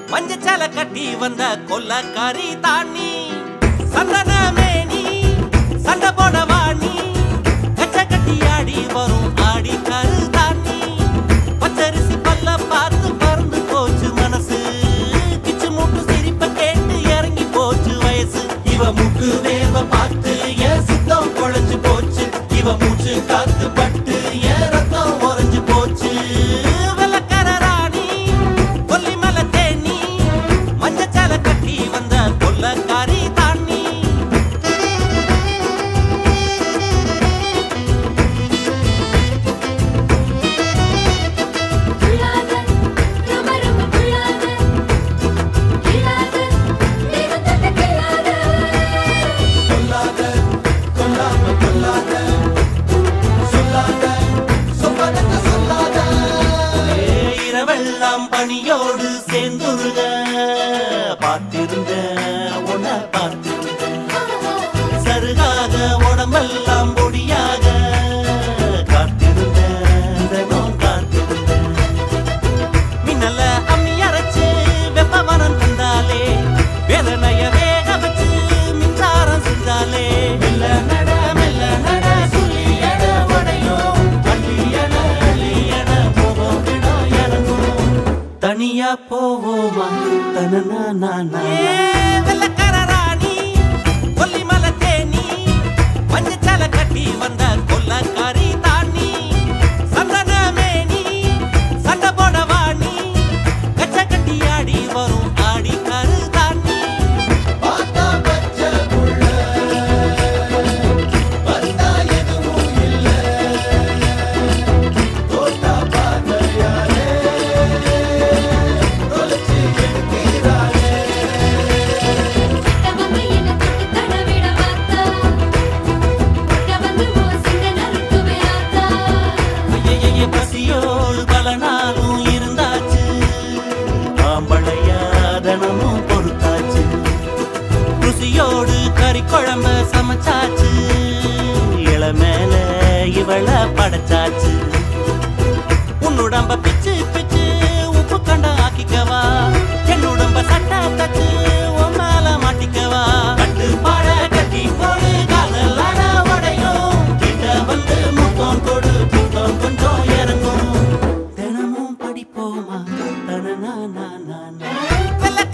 மஞ்சச்சல கட்டி வந்த கொல்லக்காரி தாண்டி சந்தன மேனி சண்டை போட வாணி கச்ச கட்டி ஆடி வரும் ஆடி கரு தாண்டி பச்சரிசி பல்ல பார்த்து பறந்து போச்சு மனசு கிச்சு மூட்டு சிரிப்ப கேட்டு இறங்கி போச்சு வயசு இவ முக்கு வேவ பார்த்து என் சித்தம் குழஞ்சு போச்சு இவ மூச்சு காத்து பட்டு என் ரத்தம் உறைஞ்சு போச்சு வெள்ளக்கார ராணி கொல்லிமலை தேனி மஞ்சச்சால கட்டி வந்த கொல்லக்காரி தாண்டி துள்ளாத ரொம்ப ரொம்ப துள்ளாத கிள்ளாத தெய்வம் தொட்ட கிள்ளாத கொல்லாத கொல்லாம கொல்லாத சொல்லாத சொல்லாத சொல்லாத இரவெல்லாம் பணியோடு சேர்ந்துருக பார்த்திருந்த உன்னை பார்த்திருந்த சருகாக உடம்பெல்லாம் பொடியாக காத்திருந்த தினம் காத்திருந்த மின்னல அம்மி அரைச்சு வெப்ப மனம் தந்தாலே வேதனைய வேக வச்சு மின்சாரம் செஞ்சாலே மெல்ல நட மெல்ல நட சுழியட உடையும் அள்ளியட அள்ளியட போவோம் விடம் இறங்கும் தனியா போவோமா தனனா நானா வெள்ளக்கார ராணி கொல்லிமலை தேனி மஞ்சச்சால கட்டி வந்த கொல்லக்காரி தாண்டி சந்தன மேனி சண்டை போட வாணி கச்ச கட்டி ஆடி வரும் ஆடி கரு தாண்டி கிட்ட வந்து என்ன தொட்டு தடவிட வாத்தா கிட்ட வந்து ஓ சிங்க நறுக்குவே ஆத்தா ஐயையே பசியோடு பல நாளும் இருந்தாச்சு ஆம்பளையா தினமும் பொறுத்தாச்சு ருசியோடு கறி குழம்ப சமைச்சாச்சு இளமேல இவள படைச்சாச்சு உன்னுடம்ப பிச்சு பிச்சு உப்பு கண்ட ஆக்கிக்கவா என்னுடம்ப சட்டை தச்சு உன் மேல மாட்டிக்கவா கட்டு பாட கட்டி போடு காதலான உடையும் கிட்ட வந்து முத்தம் கொடு முத்தம் கொஞ்சம் இறங்கும் தினமும் படிப்போமா தனனா